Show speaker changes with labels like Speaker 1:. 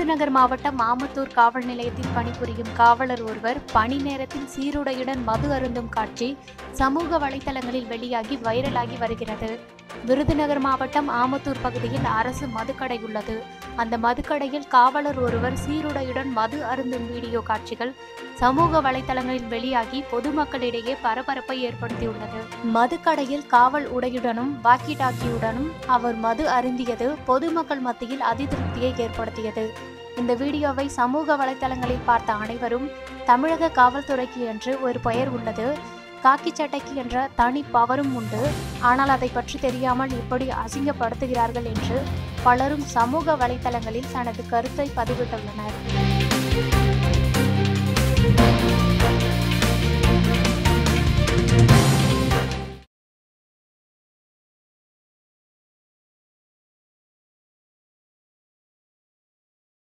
Speaker 1: விருதுநகர் மாவட்டம் ஆமத்தூர் காவல் நிலையத்தில் பணிபுரியும் காவலர் ஒருவர் பணி நேரத்தில் சீருடையுடன் மது அருந்தும் காட்சி சமூக வலைதளங்களில் வெளியாகி வைரலாகி வருகிறது விருதுநகர் மாவட்டம் ஆமத்தூர் பகுதியில் அரசு மதுக்கடை உள்ளது அந்த மதுக்கடையில் காவலர் ஒருவர் சீருடையுடன் மது அருந்தும் வீடியோ காட்சிகள் சமூக வலைதளங்களில் வெளியாகி பொதுமக்களிடையே பரபரப்பை ஏற்படுத்தியுள்ளது மதுக்கடையில் காவல் உடையுடனும் வாக்கி டாக்கியுடனும் அவர் மது அருந்தியது பொதுமக்கள் மத்தியில் அதிருப்தியை ஏற்படுத்தியது இந்த வீடியோவை சமூக வலைதளங்களில் பார்த்த அனைவரும் தமிழக காவல்துறைக்கு என்று ஒரு பெயர் உள்ளது காக்கி சட்டைக்கு என்ற தனி பவரும் உண்டு ஆனால் அதை பற்றி தெரியாமல் இப்படி அசிங்கப்படுத்துகிறார்கள் என்று பலரும் சமூக வலைதளங்களில் தனது கருத்தை பதிவிட்டுள்ளனர்